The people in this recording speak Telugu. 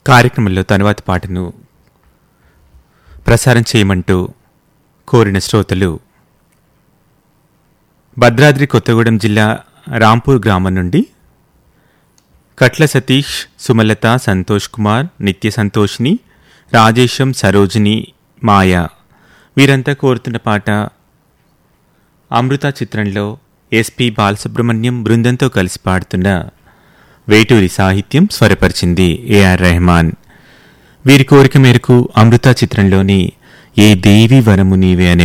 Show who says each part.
Speaker 1: కార్యక్రమంలో తరువాతి పాటను ప్రసారం చేయమంటూ కోరిన శ్రోతలు భద్రాద్రి కొత్తగూడెం జిల్లా రాంపూర్ గ్రామం నుండి కట్ల సతీష్ సుమలత సంతోష్ కుమార్ నిత్య సంతోష్ని రాజేశం సరోజిని మాయ వీరంతా కోరుతున్న పాట అమృత చిత్రంలో ఎస్పి బాలసుబ్రహ్మణ్యం బృందంతో కలిసి పాడుతున్న వేటూరి సాహిత్యం స్వరపరిచింది ఏఆర్ రెహమాన్ వీరి కోరిక మేరకు అమృత చిత్రంలోని ఏ దేవి వరము నీవే అనే